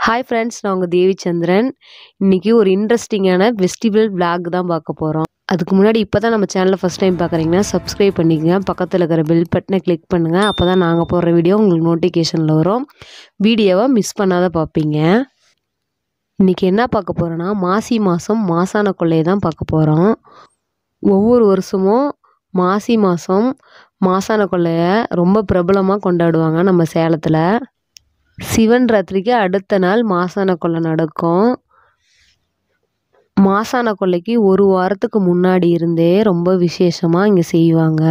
hi friends நான் உங்கள் தேவிச்சந்திரன் இன்றைக்கி ஒரு இன்ட்ரெஸ்டிங்கான ஃபெஸ்டிவல் vlog தான் பார்க்க போகிறோம் அதுக்கு முன்னாடி இப்போ தான் நம்ம சேனலை ஃபஸ்ட் டைம் பார்க்குறீங்கன்னா சப்ஸ்கிரைப் பண்ணிக்கங்க பக்கத்தில் இருக்கிற பெல் பட்டனை கிளிக் பண்ணுங்கள் அப்போ தான் நாங்கள் போடுற வீடியோ உங்களுக்கு நோட்டிஃபிகேஷனில் வரும் வீடியோவை மிஸ் பண்ணாத பார்ப்பீங்க இன்றைக்கி என்ன பார்க்க போகிறோன்னா மாசி மாதம் மாசான கொள்ளையை தான் பார்க்க போகிறோம் ஒவ்வொரு வருஷமும் மாசி மாதம் மாசான கொள்ளையை ரொம்ப பிரபலமாக கொண்டாடுவாங்க நம்ம சேலத்தில் சிவன் ராத்திரிக்கு அடுத்த நாள் மாசான கொள்ளை நடக்கும் மாசான கொள்ளைக்கு ஒரு வாரத்துக்கு முன்னாடி இருந்தே ரொம்ப விசேஷமாக இங்கே செய்வாங்க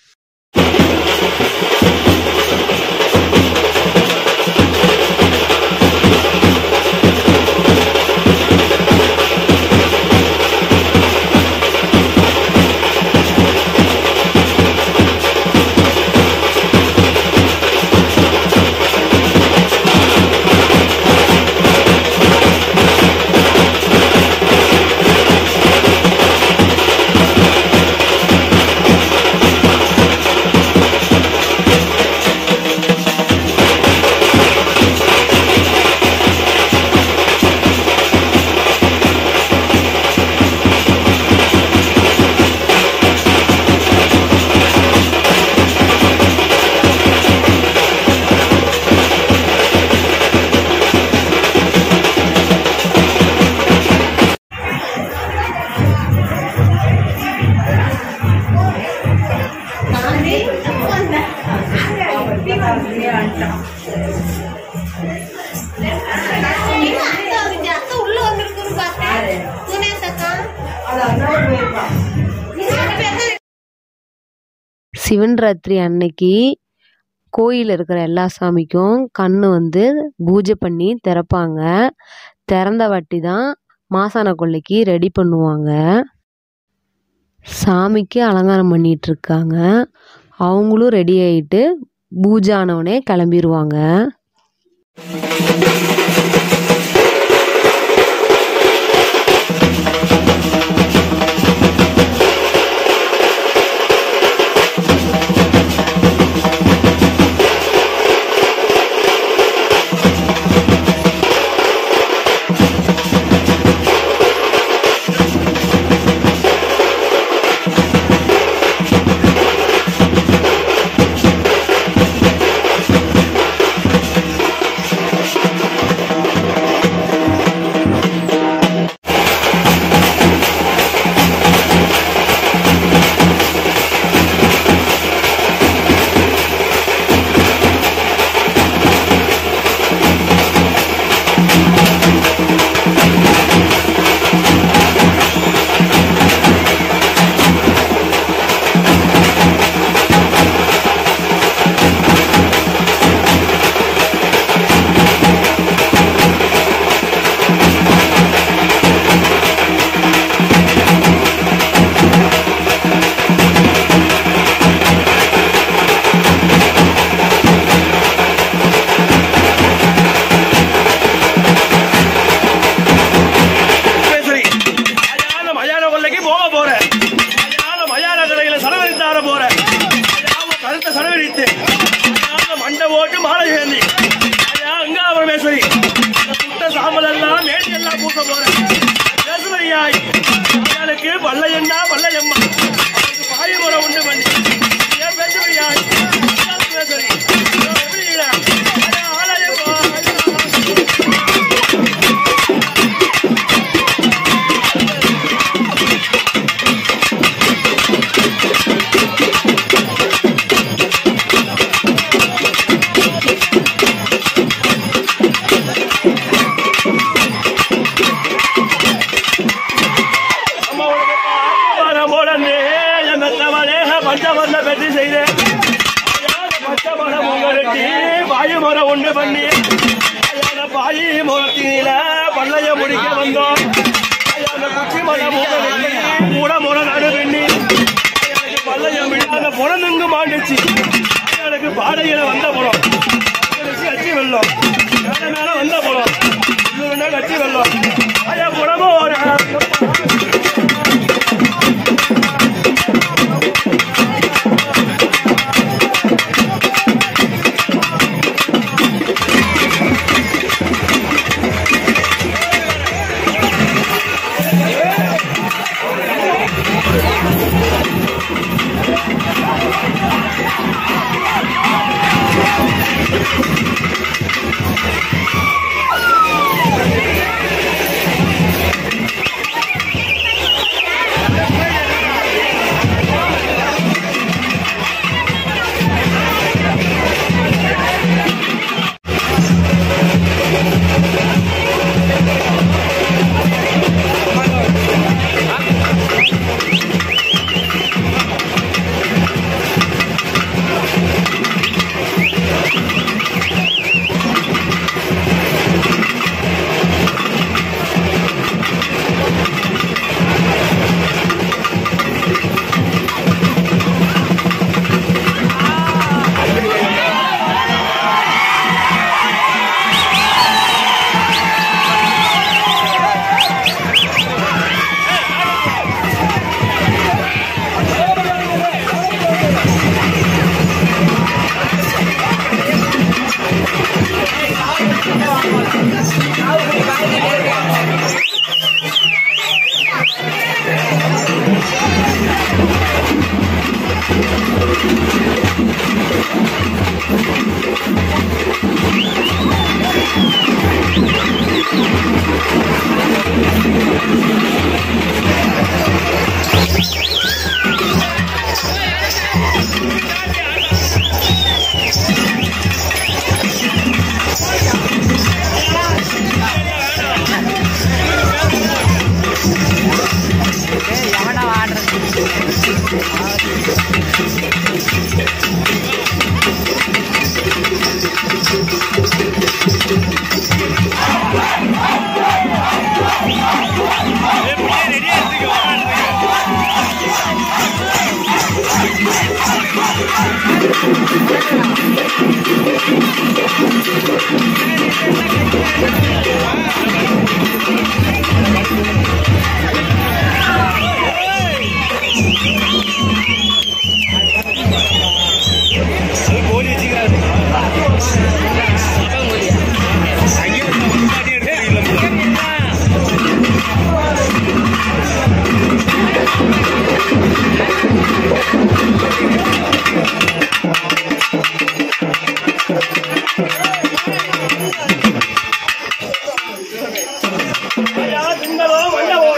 அத்தை உள்ள வந்திருக்குன்னு பார்த்தேன் சுனேஷ் அக்கா சிவன் ராத்திரி அன்னைக்கு கோயில் இருக்கிற எல்லா சாமிக்கும் கண்ணு வந்து பூஜை பண்ணி திறப்பாங்க திறந்த வாட்டி தான் மாசான கொள்ளைக்கு ரெடி பண்ணுவாங்க சாமிக்கு அலங்காரம் பண்ணிட்டு இருக்காங்க அவங்களும் ரெடி ஆகிட்டு பூஜை ஆனவுடனே கிளம்பிடுவாங்க சரி மயான மயான கொள்ளைக்கு போக போறேன் மயான மயான கடையில சரவரித்தார போறேன் மயான கருத்த சரவரித்து மயான மண்டை ஓட்டு மாலை சேர்ந்து அங்க பரமேஸ்வரி இந்த புட்ட சாம்பல் எல்லாம் மேட்டு எல்லாம் பூச போறேன் பேசுவரியாய் மயானுக்கு பல்லையண்டா பல்லையம்மா அவனுக்கு பாயமுறை உண்டு பண்ணி ஏன் பேசுவரியாய் பேசுவரி எப்படி ஆலயம் அம்மாவோட பாரம் போலன்னு என் மெத்தவனே பஞ்சவர்ண வெற்றி செய்தேன் பச்சமரம் உங்கரட்டி வாயு மரம் உண்டு பண்ணி அயான பாயி முகத்தில பள்ளைய முடிக்க வந்தோம் அயான குச்சி மரம் உங்கரட்டி மூட முற நடு பண்ணி எனக்கு பள்ளையம் விழாத புறநுங்கு மாண்டுச்சு எனக்கு பாடையில வந்த புறம் அச்சி வெள்ளம் மேல மேல வந்த புறம் இன்னொரு கட்சி வெள்ளம் ஐயா புறமோ ஒரு ஆ ஐயா திங்களோ மண்டபோ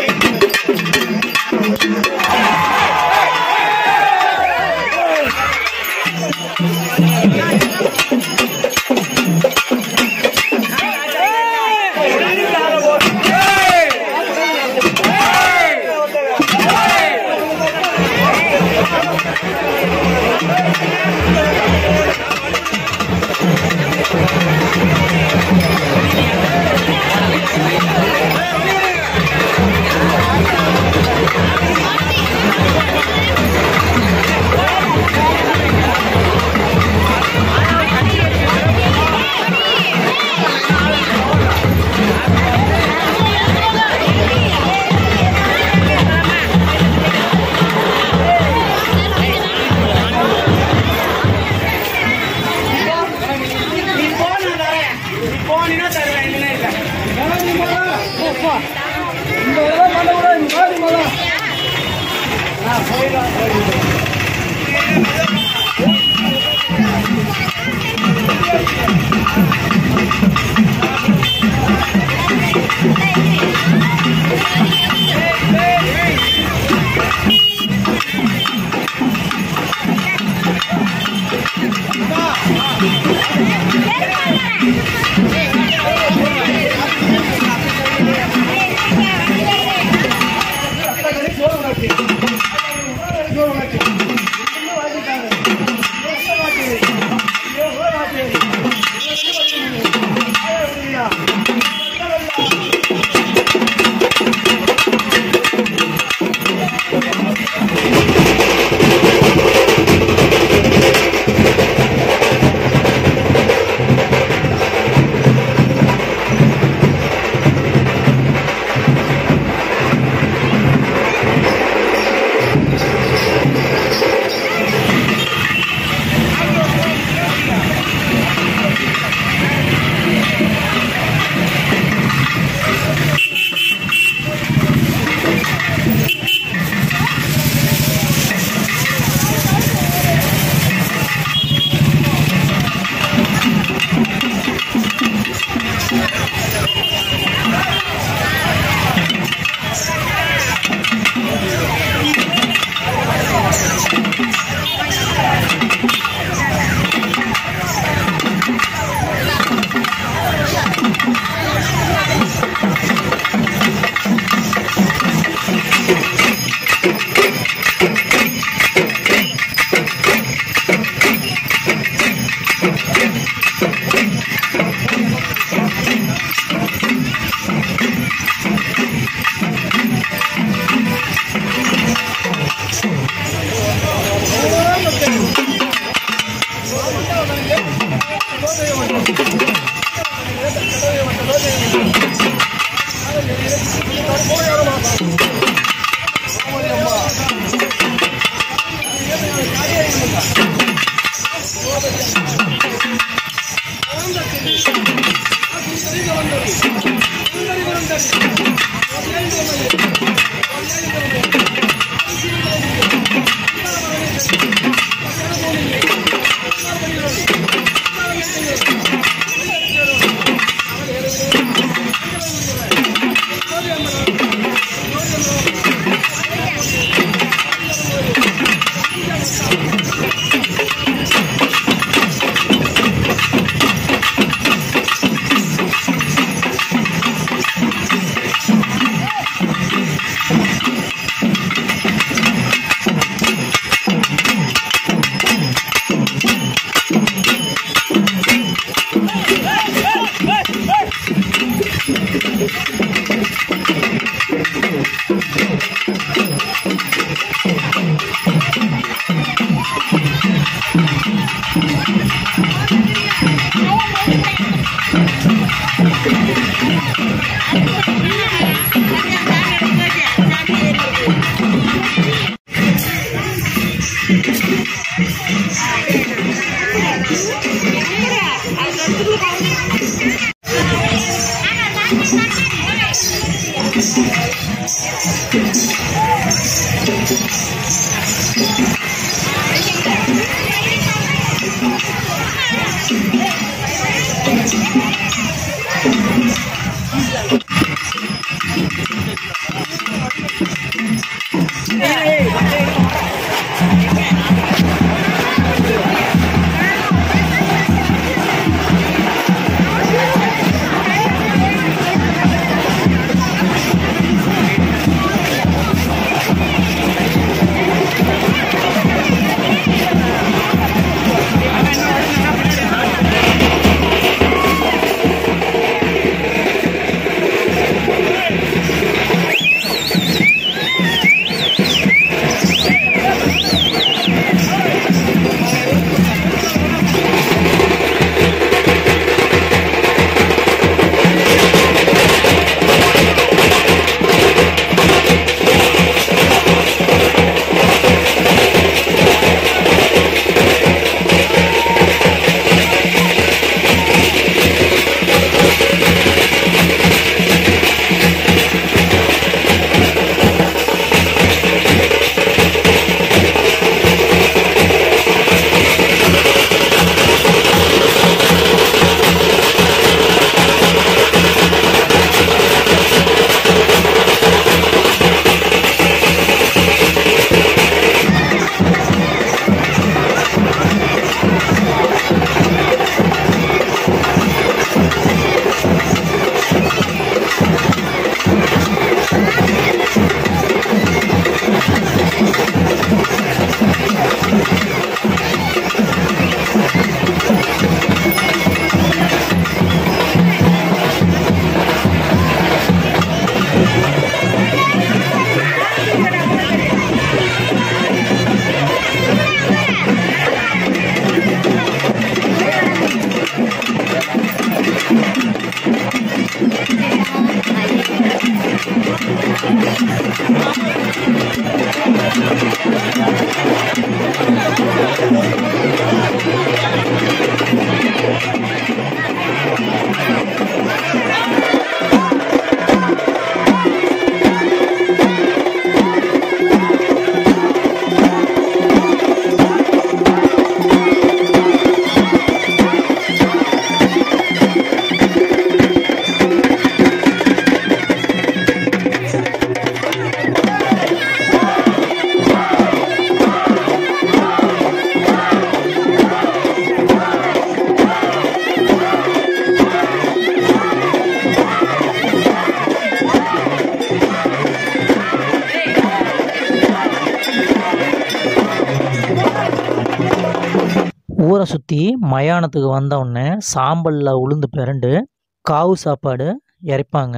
ஊரை சுற்றி மயானத்துக்கு வந்த உடனே சாம்பலில் உளுந்து பிறண்டு காவு சாப்பாடு இறைப்பாங்க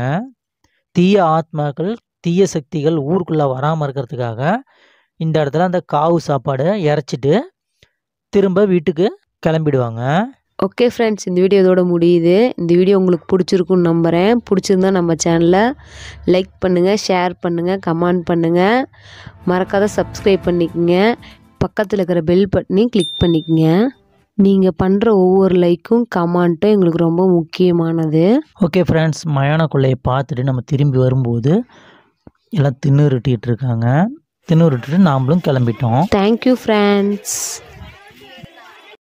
தீய ஆத்மாக்கள் தீய சக்திகள் ஊருக்குள்ளே வராமல் இருக்கிறதுக்காக இந்த இடத்துல அந்த காவு சாப்பாடு இறைச்சிட்டு திரும்ப வீட்டுக்கு கிளம்பிடுவாங்க ஓகே ஃப்ரெண்ட்ஸ் இந்த வீடியோ இதோட முடியுது இந்த வீடியோ உங்களுக்கு பிடிச்சிருக்குன்னு நம்புகிறேன் பிடிச்சிருந்தா நம்ம சேனலை லைக் பண்ணுங்கள் ஷேர் பண்ணுங்கள் கமெண்ட் பண்ணுங்கள் மறக்காத சப்ஸ்கிரைப் பண்ணிக்கங்க பக்கத்தில் இருக்கிற பெல் பட்டனையும் கிளிக் பண்ணிக்கங்க நீங்கள் பண்ணுற ஒவ்வொரு லைக்கும் கமெண்ட்டும் எங்களுக்கு ரொம்ப முக்கியமானது ஓகே ஃப்ரெண்ட்ஸ் மயானக்குள்ளையை பார்த்துட்டு நம்ம திரும்பி வரும்போது எல்லாம் தின்னுருட்டிகிட்டு இருக்காங்க தின்னுருட்டிட்டு நாமளும் கிளம்பிட்டோம் தேங்க்யூ ஃப்ரெண்ட்ஸ்